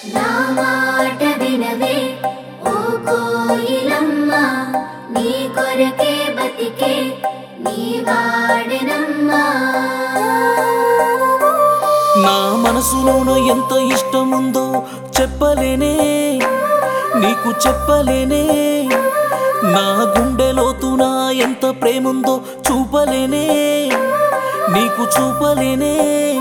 నా మాట వినవే ఓ కోయిలమ్మ నీ కొరకే బతికే నీ వాడెనమ్మా నా మనసులోన ఎంత ఇష్టముందో చెప్పలేనే నీకు చెప్పలేనే నా గుండెలోతున ఎంత ప్రేముందో చూపలేనే నీకు చూపలేనే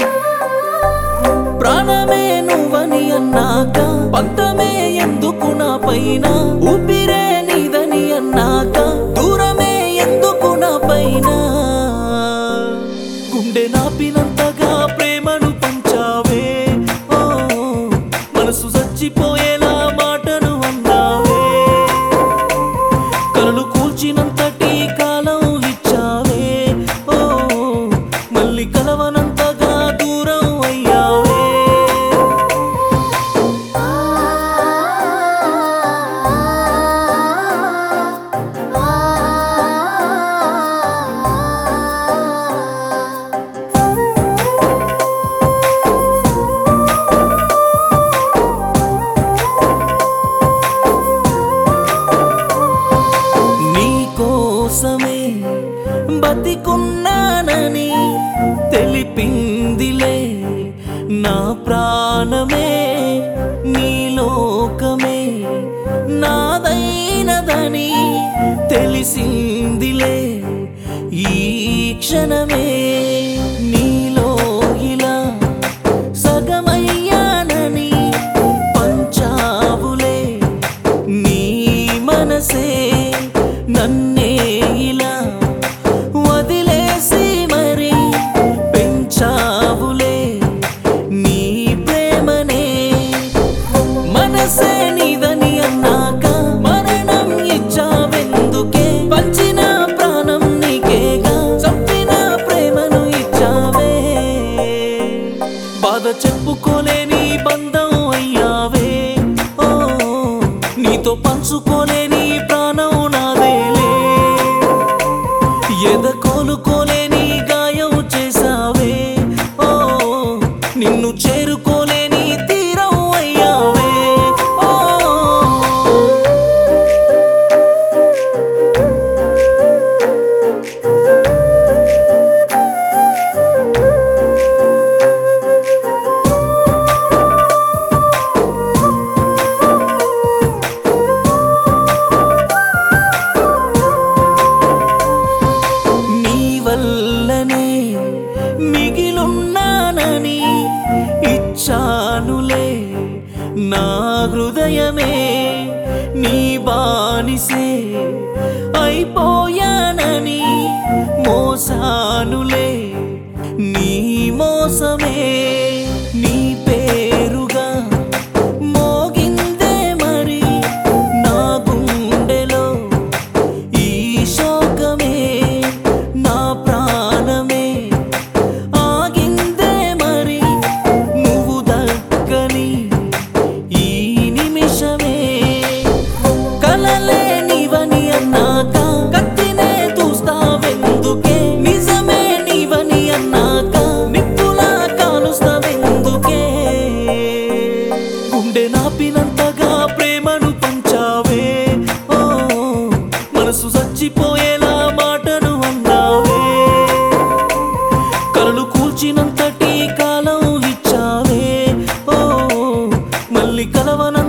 ప్రాణమే నువ్వని అన్నాక పంతమే ఎందుకు నా పైన ఊపిరే నీదని అన్నాక దూరమే ఎందుకు నా పైన గుండె నాపినంతగా ప్రేమను పంచావే ఓ మనసు చచ్చిపోయేలా మాటను అన్నావే కలలు కూల్చినంతటి కాలం ఇచ్చావే ఓ మళ్ళీ కలవనంతగా దూరం అయ్యావే నీ కోసమే బతికున్నానని తెలిపిందిలే నా ప్రాణమే నీ లోకమే నాదైనదని తెలిసిందిలే ఈ క్షణమే నీలో ఇలా సగమయ్యానని పంచావులే నీ మనసే నన్నే ఇలా వదిలేసి మరి పెంచావులే నీ ప్రేమనే మనసే నీదని అన్నాక మరణం ఇచ్చావెందుకే పంచిన ప్రాణం నీకేగా చంపిన ప్రేమను ఇచ్చావే బాధ చెప్పుకోలేని బంధం అయ్యావే ఓ నీతో పంచుకోలేని ప్రాణం నాదేలే ఎద కోలుకోలేని గాయం చేసావే ఓ నిన్ను చేరుకోలేని తీరం అయ్యావే ఓ నీ వల్లనే మిగిలున్నానని ఇచ్చానులే నా హృదయమే నీ బానిసే అయిపోయానని మోసానులే నీ మోసమే నీ పేరుగా మోగిందే మరి నా గుండెలో ఈ శోకమే నా ప్రాణమే ఆగిందే మరి నువ్వు దక్కని ఈ నిమిషమే కలలే నీవని అన్నాక కత్తినే చూస్తావెందుకే నిజమే నీవని అన్నాక నిప్పులా కాలుస్తావెందుకే గుండె నాపినంతగా ప్రేమను పంచావే ఓ మనసు చచ్చిపోయేలా మాటను అన్నావే కలలు కూల్చినంతటి కాలం ఇచ్చావే ఓ మళ్ళీ కలవన